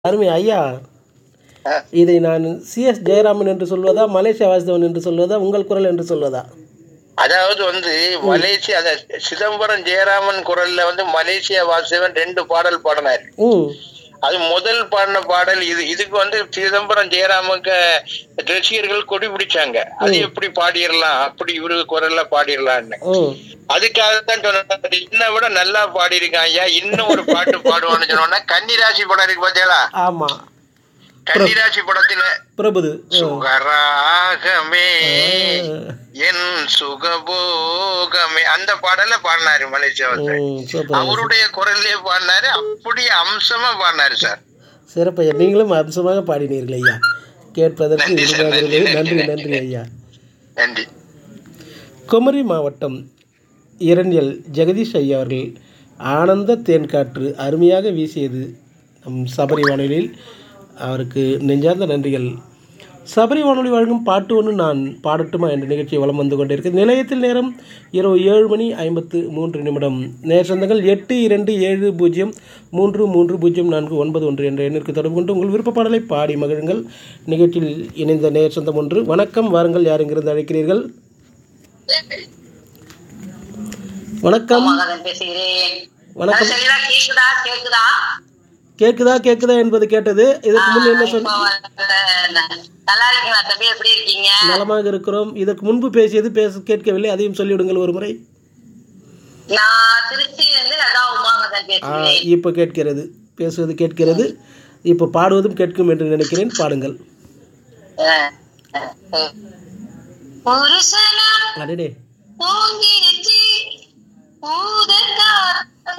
அருமை ஐயா ஆ. இதை நான் சிஎஸ் ஜெயராமன் என்று சொல்வதா மலேசியா வாசுதவன் என்று சொல்வதா உங்கள் குரல் என்று சொல்வதா அதாவது வந்து மலேசியா அந்த சிதம்பரம் ஜெயராமன் குரல்ல வந்து மலேசியா வாசுதேவன் ரெண்டு பாடல் பாடினார் ம் அது முதல் பாடின பாடல் இது இதுக்கு வந்து சிதம்பரம் ஜெயராமுக்கு ரசிகர்கள் கொடி பிடிச்சாங்க அது எப்படி பாடிடலாம் அப்படி இவரு குரல்ல பாடிடலாம்னு ம் அதுக்காக தான் சொன்னாரு இன்னை விட நல்லா பாடியிருக்கான் ஐயா இன்னும் ஒரு பாட்டு பாடுவான்னு சொன்னோன்னா கன்னிராசி படம் இருக்கு பாத்தீங்களா ஆமாம் கன்னிராசி படத்துல பிரபுது சுகராகமே என் சுகபோகமே அந்த பாடல பாடினாரு மலேசியா வந்து ம் சூப்பர் அவருடைய குரல்லே பாடினாரு அப்படியே அம்சமா பாடினாரு சார் சிறப்பையா நீங்களும் அம்சமாக பாடினீர்கள் ஐயா கேட்பதற்கு நன்றி சார், இனிமையாக நன்றி, இருந்தது. நன்றி, நன்றி நன்றி ஐயா நன்றி குமரி மாவட்டம் இரண்டியல் ஜெகதீஷ் ஐயா அவர்கள் ஆனந்த தேன்காற்று அருமையாக வீசியது நம் சபரி வானொலியில் அவருக்கு நெஞ்சார்ந்த நன்றிகள் சபரி வானொலி வழங்கும் பாட்டு ஒன்று நான் பாடட்டுமா என்ற நிகழ்ச்சி வலம் வந்து கொண்டிருக்கு நிலையத்தில் நேரம் இரவு ஏழு மணி ஐம்பத்து மூன்று நிமிடம் நேர் சொந்தங்கள் எட்டு இரண்டு ஏழு பூஜ்ஜியம் மூன்று மூன்று பூஜ்ஜியம் நான்கு ஒன்பது ஒன்று என்ற எண்ணிற்கு தொடர்பு கொண்டு உங்கள் விருப்ப பாடலை பாடி மகிழுங்கள் நிகழ்ச்சியில் இணைந்த நேர் சொந்தம் ஒன்று வணக்கம் வாருங்கள் யார் இங்கிருந்து அழைக்கிறீர்கள் வணக்கம் மகன் பேசுகிறேன் வணக்கம் சரியா கேக்குதா கேக்குதா கேக்குதா கேக்குதா என்பது கேட்டது இதற்கு முன் என்ன இப்போ சொன்ன வந்து, நல்லா இருக்கீங்களா தம்பி எப்படி இருக்கீங்க நலமாக இருக்கிறோம் இதற்கு முன்பு பேசியது பேச கேட்கவில்லை அதையும் சொல்லிவிடுங்கள் ஒரு முறை நான் திருச்சி வந்து அதான் உமாமகன் ஆ, பேசுகிறேன் இப்போ கேட்கிறது பேசுவது கேட்கிறது இப்போ பாடுவதும் கேட்கும் என்று நினைக்கிறேன் பாடுங்கள் புருஷனா அடடே பூங்கிருச்சி ஊதக்காத்து